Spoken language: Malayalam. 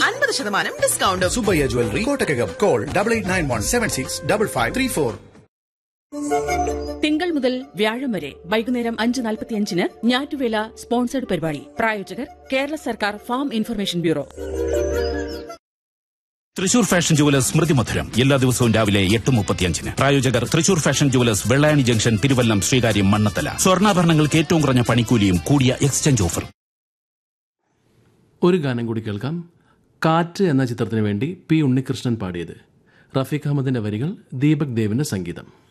അൻപത് ശതമാനം ഡിസ്കൗണ്ടും Subayya jewellery Kottakkakam call double eight nine one seven six double five three four തിങ്കൾ മുതൽ വ്യാഴം വരെ വൈകുന്നേരം അഞ്ച് നാൽപ്പത്തിയഞ്ചിന് ഞാറ്റുവേല സ്പോൺസേഡ് പരിപാടി പ്രായോജകർ കേരള സർക്കാർ farm information bureau Thrissur fashion jewellers സ്മൃതി മധുരം എല്ലാ ദിവസവും രാവിലെ എട്ട് മുപ്പത്തിയഞ്ചിന് പ്രായോജകർ Thrissur fashion jewellers Vellayani junction Thiruvallam Sreekaryam Mannanthala സ്വർണ്ണാഭരണങ്ങൾക്ക് ഏറ്റവും കുറഞ്ഞ പണിക്കൂലിയും കൂടിയ എക്സ്ചേഞ്ച് ഓഫറും ഒരു ഗാനം കൂടി കേൾക്കാം കാറ്റ് എന്ന ചിത്രത്തിന് വേണ്ടി പി ഉണ്ണികൃഷ്ണൻ പാടിയത് റഫീഖ് അഹമ്മദിന്റെ വരികൾ ദീപക് ദേവിന്റെ സംഗീതം